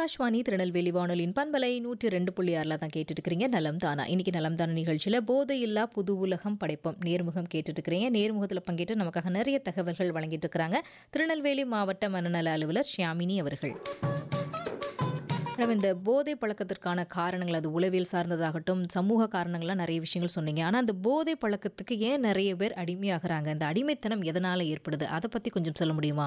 ஆகாஷ்வாணி திருநெல்வேலி வானொலியின் பண்பலை நூற்றி ரெண்டு புள்ளி ஆறில் தான் கேட்டுட்டு இருக்கிறீங்க நலம் தானா இன்னைக்கு நலம் தானா நிகழ்ச்சியில் போதையில்லா புது உலகம் படைப்போம் நேர்முகம் கேட்டுட்டு இருக்கிறீங்க நேர்முகத்தில் பங்கேற்று நமக்காக நிறைய தகவல்கள் வழங்கிட்டு இருக்கிறாங்க திருநெல்வேலி மாவட்ட மனநல அலுவலர் ஷியாமினி அவர்கள் மேடம் இந்த போதை பழக்கத்திற்கான காரணங்கள் அது உளவியல் சார்ந்ததாகட்டும் சமூக காரணங்கள்லாம் நிறைய விஷயங்கள் சொன்னீங்க ஆனால் அந்த போதை பழக்கத்துக்கு ஏன் நிறைய பேர் அடிமையாகிறாங்க இந்த அடிமைத்தனம் எதனால் ஏற்படுது அதை பற்றி கொஞ்சம் சொல்ல முடியுமா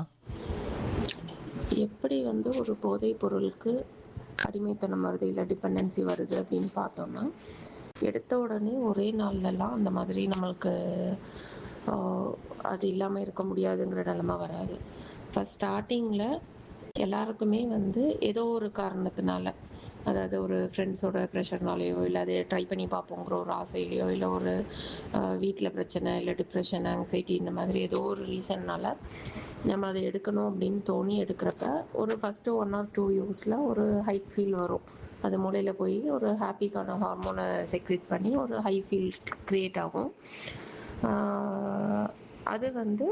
எப்படி வந்து ஒரு போதைப் பொருளுக்கு அடிமைத்தனம் வருது இல்லை டிபெண்டன்சி வருது அப்படின்னு பார்த்தோம்னா எடுத்த உடனே ஒரே நாள்லலாம் அந்த மாதிரி நம்மளுக்கு ஆஹ், அது இல்லாமல் இருக்க முடியாதுங்கிற நிலமை வராது ஃபஸ்ட் ஸ்டார்டிங்கில் எல்லாருக்குமே வந்து ஏதோ ஒரு காரணத்தினால அதாவது ஒரு ஃப்ரெண்ட்ஸோட ப்ரெஷர்னாலேயோ இல்லை அதை ட்ரை பண்ணி பார்ப்போங்கிற ஒரு ஆசையிலையோ இல்லை ஒரு வீட்டில் பிரச்சனை இல்லை டிப்ரெஷன் ஆங்ஸைட்டி இந்த மாதிரி ஏதோ ஒரு ரீசன்னால் நம்ம அதை எடுக்கணும் அப்படின்னு தோணி எடுக்கிறப்ப ஒரு ஃபஸ்ட்டு ஒன் ஆர் டூ யூஸில் ஒரு ஹைட் ஃபீல் வரும் அது மூளையில் போய் ஒரு ஹாப்பிக்கான ஹார்மோனை செக்ரேட் பண்ணி ஒரு ஹை ஃபீல் க்ரியேட் ஆகும் ஆஹ் அது வந்து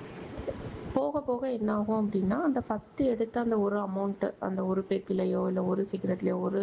போக போக என்ன ஆகும் அப்படின்னா அந்த ஃபஸ்ட்டு எடுத்த அந்த ஒரு அமௌண்ட்டு அந்த ஒரு பெக்கிலையோ இல்லை ஒரு சிகரெட்லேயோ ஒரு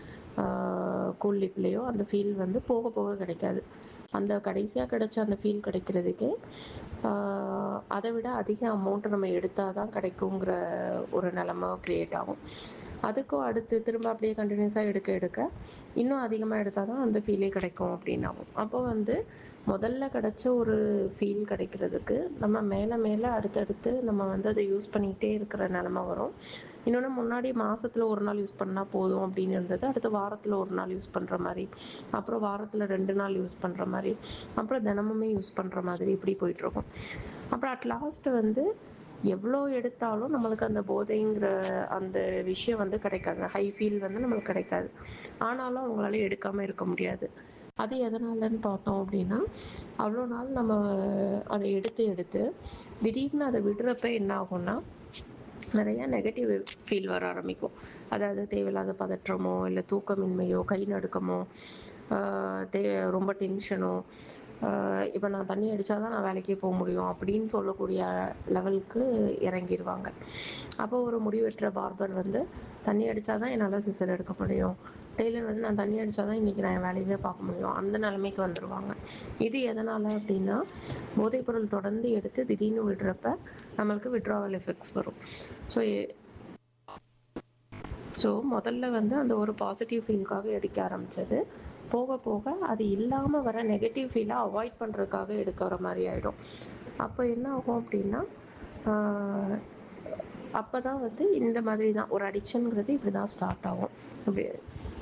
கூல்லிப்லேயோ அந்த ஃபீல் வந்து போக போக கிடைக்காது அந்த கடைசியாக கிடைச்ச அந்த ஃபீல் கிடைக்கிறதுக்கே ஆஹ் அதை விட அதிக அமௌண்ட்டு நம்ம எடுத்தால் தான் கிடைக்குங்கிற ஒரு நிலமை க்ரியேட் ஆகும் அதுக்கும் அடுத்து திரும்ப அப்படியே கண்டினியூஸாக எடுக்க எடுக்க இன்னும் அதிகமாக எடுத்தால் தான் அந்த ஃபீலே கிடைக்கும் அப்படின்னு ஆகும் அப்போ வந்து முதல்ல கிடைச்ச ஒரு ஃபீல் கிடைக்கிறதுக்கு நம்ம மேலே மேலே அடுத்தடுத்து நம்ம வந்து அதை யூஸ் பண்ணிக்கிட்டே இருக்கிற நிலமை வரும் இன்னொன்று முன்னாடி மாசத்துல ஒரு நாள் யூஸ் பண்ணால் போதும் அப்படின்னு இருந்தது அடுத்து வாரத்தில் ஒரு நாள் யூஸ் பண்ணுற மாதிரி அப்புறம் வாரத்தில் ரெண்டு நாள் யூஸ் பண்ணுற மாதிரி அப்புறம் தினமுமே யூஸ் பண்ணுற மாதிரி இப்படி போயிட்டுருக்கும் அப்புறம் அட் லாஸ்ட் வந்து எவ்வளோ எடுத்தாலும் நம்மளுக்கு அந்த போதைங்கிற அந்த விஷயம் வந்து கிடைக்காது ஹை ஃபீல் வந்து நம்மளுக்கு கிடைக்காது ஆனாலும் அவங்களால எடுக்காமல் இருக்க முடியாது அது எதனாலன்னு பார்த்தோம் அப்படின்னா அவ்வளோ நாள் நம்ம அதை எடுத்து எடுத்து திடீர்னு அதை விடுறப்ப என்ன ஆகும்னா நிறைய நெகட்டிவ் ஃபீல் வர ஆரம்பிக்கும் அதாவது தேவையில்லாத பதற்றமோ இல்லை தூக்கமின்மையோ கை நடுக்கமோ ஆஹ் தே ரொம்ப டென்ஷனோ இப்போ நான் தண்ணி அடித்தா தான் நான் வேலைக்கே போக முடியும் அப்படின்னு சொல்லக்கூடிய லெவலுக்கு இறங்கிடுவாங்க அப்போ ஒரு முடிவெற்ற பார்பர் வந்து தண்ணி அடித்தா தான் என்னால் சிசர் எடுக்க முடியும் டெய்லர் வந்து நான் தண்ணி அடித்தா தான் இன்றைக்கி நான் என் வேலையவே பார்க்க முடியும் அந்த நிலைமைக்கு வந்துடுவாங்க இது எதனால் அப்படின்னா போதைப்பொருள் தொடர்ந்து எடுத்து திடீர்னு விடுறப்ப நம்மளுக்கு விட்ராவல் எஃபெக்ட்ஸ் வரும் ஸோ ஸோ முதல்ல வந்து அந்த ஒரு பாசிட்டிவ் ஃபீலுக்காக எடுக்க ஆரம்பிச்சது போக போக அது இல்லாமல் வர நெகட்டிவ் ஃபீலை அவாய்ட் பண்ணுறதுக்காக எடுக்கிற மாதிரி ஆகிடும் அப்போ என்ன ஆகும் அப்படின்னா அப்போ தான் வந்து இந்த மாதிரி தான் ஒரு அடிக்ஷனுங்கிறது இப்படி தான் ஸ்டார்ட் ஆகும் இப்படி